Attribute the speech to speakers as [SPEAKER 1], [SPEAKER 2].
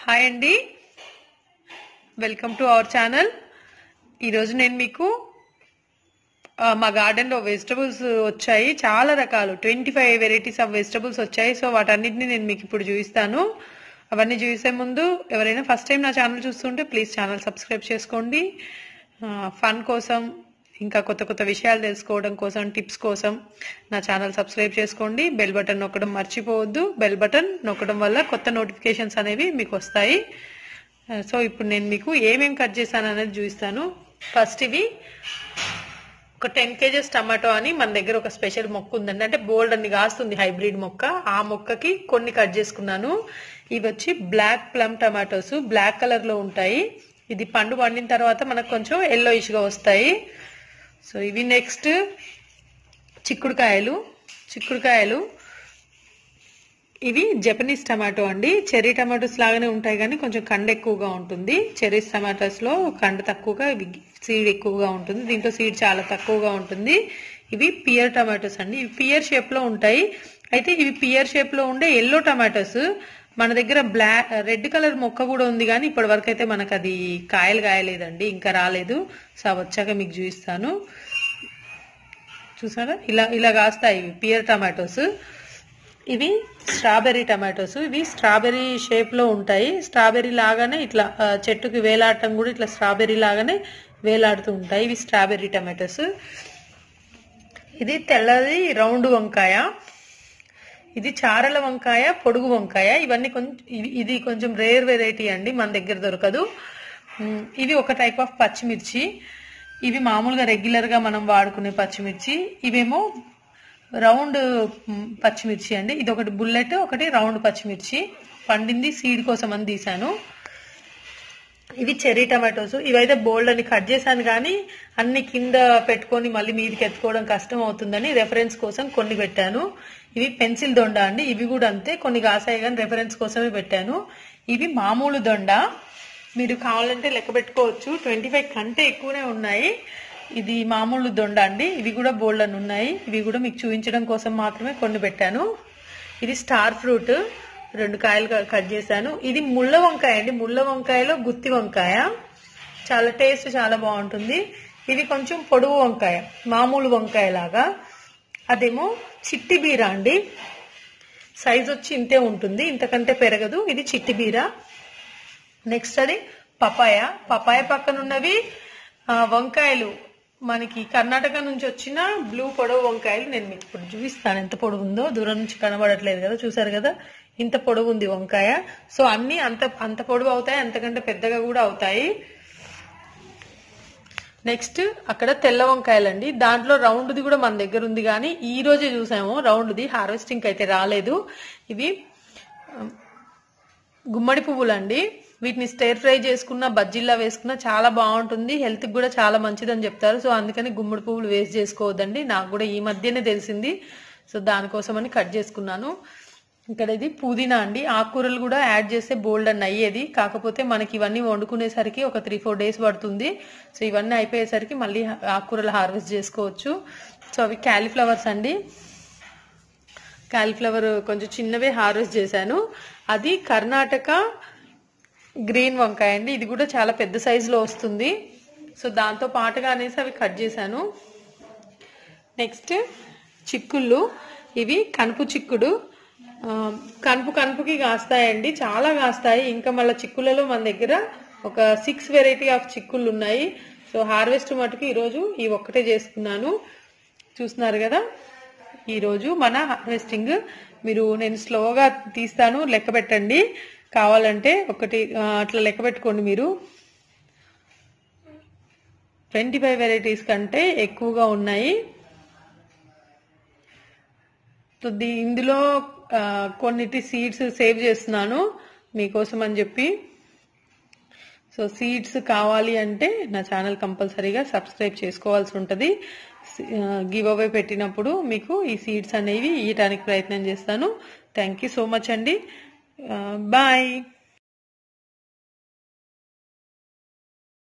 [SPEAKER 1] hi అండి welcome to our channel ఈరోజు నేను మీకు ఆ, మా గార్డెన్లో వెజిటబుల్స్ వచ్చాయి చాలా రకాలు twenty five varieties of vegetables వచ్చాయి సో వాటన్నిటిని నేను మీకు ఇప్పుడు చూపిస్తాను అవన్నీ చూసే ముందు ఎవరైనా ఫస్ట్ టైం నా ఛానల్ చూస్తుంటే ప్లీజ్ ఛానల్ సబ్స్క్రైబ్ చేసుకోండి ఫన్ కోసం ఇంకా కొత్త కొత్త విషయాలు తెలుసుకోవడం కోసం టిప్స్ కోసం నా ఛానల్ సబ్స్క్రైబ్ చేసుకోండి బెల్ బటన్ నొక్కడం మర్చిపోవద్దు బెల్ బటన్ నొక్కడం వల్ల కొత్త నోటిఫికేషన్స్ అనేవి మీకు వస్తాయి ఆ, సో ఇప్పుడు నేను మీకు ఏమేమి కట్ చేశాను అనేది చూపిస్తాను ఫస్ట్ ఇవి ఒక టెన్ కేజెస్ టమాటో అని మన దగ్గర ఒక స్పెషల్ మొక్క ఉందండి అంటే బోల్డ్ అన్ని కాస్తుంది హైబ్రిడ్ మొక్క ఆ మొక్కకి కొన్ని కట్ చేసుకున్నాను ఇవి వచ్చి black plum tomatoes black colour లో ఉంటాయి ఇది పండు పండిన తర్వాత మనకు కొంచెం ఎల్లో గా వస్తాయి సో ఇవి నెక్స్ట్ చిక్కుడుకాయలు చిక్కుడుకాయలు ఇవి జపనీస్ టమాటో అండి చెర్రీ టమాటోస్ లాగానే ఉంటాయి కానీ కొంచెం కండ ఎక్కువగా ఉంటుంది చెర్రీస్ టమాటోస్ లో కండ తక్కువగా ఇవి సీడ్ ఎక్కువగా ఉంటుంది దీంట్లో సీడ్ చాలా తక్కువగా ఉంటుంది ఇవి పియర్ టమాటోస్ అండి ఇవి పియర్ షేప్ లో ఉంటాయి అయితే ఇవి పియర్ షేప్ లో ఉండే ఎల్లో టమాటోస్ మన దగ్గర బ్లాక్ రెడ్ కలర్ మొక్క కూడా ఉంది కానీ ఇప్పటి వరకు అయితే మనకు అది కాయలు కాయలేదండి ఇంకా రాలేదు సో అవి వచ్చాక మీకు చూపిస్తాను చూసారా ఇలా ఇలా కాస్తాయి ఇవి పియర్ టమాటోస్ ఇవి స్ట్రాబెర్రీ టమాటోస్ ఇవి స్ట్రాబెర్రీ షేప్ లో ఉంటాయి స్ట్రాబెర్రీ లాగానే ఇట్లా ఆ, చెట్టుకి వేలాడటం కూడా ఇట్లా స్ట్రాబెర్రీ లాగానే వేలాడుతూ ఉంటాయి ఇవి స్ట్రాబెర్రీ టమాటోస్ ఇది తెల్లది రౌండ్ వంకాయ ఇది చారల వంకాయ పొడుగు వంకాయ ఇవన్నీ కొంచెం ఇవి- ఇది కొంచెం రేర్ వెరైటీ అండి మన దగ్గర దొరకదు ఉమ్, ఇవి ఒక టైప్ ఆఫ్ పచ్చిమిర్చి ఇవి మామూలుగా రెగ్యులర్ గా మనం వాడుకునే పచ్చిమిర్చి ఇవేమో రౌండ్ ఉమ్, పచ్చిమిర్చి అండి ఇది ఒకటి బుల్లెట్ ఒకటి రౌండ్ పచ్చిమిర్చి పండింది సీడ్ కోసం అని తీసాను ఇవి చెర్రీ టమాటోస్ ఇవైతే బోల్డ్ అని కట్ చేశాను కానీ అన్ని కింద పెట్టుకొని మళ్ళీ మీదకి ఎత్తుకోవడం కష్టం అవుతుందని రెఫరెన్స్ కోసం కొన్ని పెట్టాను ఇవి పెన్సిల్ దొండ అండి ఇవి కూడా అంతే కొన్ని కాసాయి కానీ రెఫరెన్స్ కోసమే పెట్టాను ఇవి మామూలు దొండ మీరు కావాలంటే లెక్క పెట్టుకోవచ్చు ట్వంటీ ఫైవ్ కంటే ఎక్కువనే ఉన్నాయి ఇది మామూలు దొండ అండి ఇవి కూడా బోల్డ్ అని ఉన్నాయి ఇవి కూడా మీకు చూపించడం కోసం మాత్రమే కొన్ని పెట్టాను ఇది స్టార్ ఫ్రూట్ రెండు కాయలు క- కట్ చేశాను ఇది ముళ్ళ వంకాయ అండి ముళ్ళ వంకాయలో గుత్తి వంకాయ చాలా టేస్ట్ చాలా బాగుంటుంది ఇది కొంచెం పొడవు వంకాయ మామూలు వంకాయ లాగా అదేమో చిట్టి బీర అండి సైజ్ వచ్చి ఇంతే ఉంటుంది ఇంతకంటే పెరగదు ఇది చిట్టి బీర నెక్స్ట్ అది పపాయ పపాయ పక్కన ఉన్నవి ఆ, వంకాయలు మనకి కర్ణాటక నుంచి వచ్చిన బ్లూ పొడవు వంకాయలు నేను మీకు ఇప్పుడు చూపిస్తాను ఎంత పొడవు ఉందో దూరం నుంచి కనబడట్లేదు కదా చూసారు కదా ఇంత పొడవు ఉంది వంకాయ సో అన్ని అంత అంత పొడవు అవుతాయి అంతకంటే పెద్దగా కూడా అవుతాయి నెక్స్ట్ అక్కడ తెల్ల వంకాయలండి దాంట్లో రౌండ్ది కూడా మన దగ్గర ఉంది కానీ ఈ రోజే చూసాము రౌండ్ది హార్వెస్టింగ్ అయితే రాలేదు ఇవి గుమ్మడి పువ్వులు అండి వీటిని స్టేర్ ఫ్రై చేసుకున్న బజ్జీలా వేసుకున్న చాలా బాగుంటుంది హెల్త్ కి కూడా చాలా మంచిదని చెప్తారు సో అందుకని గుమ్మడి పువ్వులు వేస్ట్ చేసుకోవద్దండి నాకు కూడా ఈ మధ్యనే తెలిసింది సో దానికోసమని కట్ చేసుకున్నాను ఇక్కడ ఇది పుదీనా అండి ఆకుకూరలు కూడా యాడ్ చేస్తే బోల్డ్ అని అయ్యేది కాకపోతే మనకి ఇవన్నీ వండుకునేసరికి ఒక త్రీ ఫోర్ డేస్ పడుతుంది సో ఇవన్నీ అయిపోయేసరికి మళ్ళీ ఆకుకూరలు హార్వెస్ట్ చేసుకోవచ్చు సో అవి క్యాలీఫ్లవర్స్ అండి కాలీఫ్లవర్ కొంచెం చిన్నవే హార్వెస్ట్ చేశాను అది కర్ణాటక గ్రీన్ వంకాయ అండి ఇది కూడా చాలా పెద్ద సైజులో వస్తుంది సో దాంతో పాటుగా అనేసి అవి కట్ చేశాను నెక్స్ట్ చిక్కుళ్ళు ఇవి కనుపు చిక్కుడు ఆ, కనుపు కనుపుకి కాస్తాయండి చాలా కాస్తాయి ఇంకా మళ్ళీ చిక్కులలో మన దగ్గర ఒక సిక్స్ వెరైటీ ఆఫ్ చిక్కుళ్ళు ఉన్నాయి సో హార్వెస్ట్ మటుకు ఈరోజు ఈ ఒక్కటే చేసుకున్నాను చూస్తున్నారు కదా ఈరోజు మన హార్వెస్టింగ్ మీరు నేను స్లోగా తీస్తాను లెక్క పెట్టండి కావాలంటే ఒకటి ఆ, అట్లా లెక్క పెట్టుకోండి మీరు ట్వంటీ ఫైవ్ వెరైటీస్ కంటే ఎక్కువగా ఉన్నాయి సో దీ ఇందులో ఆ, కొన్నిటి సీడ్స్ సేవ్ చేస్తున్నాను మీకోసం అని చెప్పి సో సీడ్స్ కావాలి అంటే నా ఛానల్ కంపల్సరీగా సబ్స్క్రైబ్ చేసుకోవాల్సి ఉంటుంది గివ్ అవే పెట్టినప్పుడు మీకు ఈ సీడ్స్ అనేవి ఇవ్వడానికి ప్రయత్నం చేస్తాను థ్యాంక్ యూ సో మచ్ అండి బాయ్